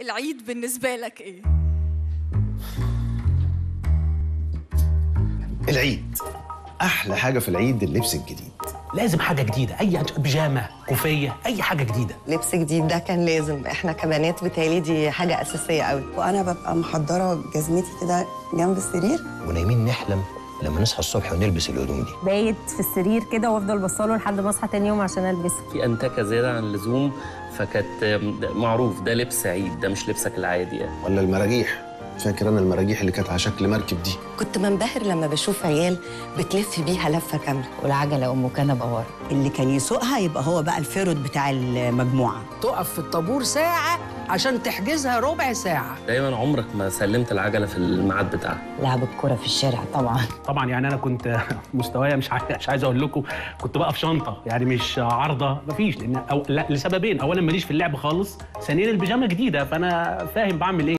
العيد بالنسبة لك إيه؟ العيد احلى حاجه في العيد اللبس الجديد لازم حاجه جديده اي بيجامه كوفيه اي حاجه جديده لبس جديد ده كان لازم احنا كبنات بتالي دي حاجه اساسيه قوي وانا ببقى محضره جزمتي كده جنب السرير ونايمين نحلم لما نصحى الصبح ونلبس الهدوم دي بايت في السرير كده وافضل بصاله لحد ما اصحى تاني يوم عشان البسه في انتكه زياده عن اللزوم فكانت معروف ده لبس عيد ده مش لبسك العادي يعني ولا المراجيح فاكر انا المراجيح اللي كانت على شكل مركب دي كنت منبهر لما بشوف عيال بتلف بيها لفه كامله والعجله ام كنبه ورا اللي كان يسوقها يبقى هو بقى الفرد بتاع المجموعه تقف في الطابور ساعه عشان تحجزها ربع ساعه دايما عمرك ما سلمت العجله في الميعاد بتاعها لعب الكره في الشارع طبعا طبعا يعني انا كنت مستوايا مش عايز مش عايز اقول لكم كنت بقف شنطه يعني مش عارضه مفيش لان أو لا لسببين اولا ماليش في اللعب خالص ثانيا البيجامه جديده فانا فاهم بعمل ايه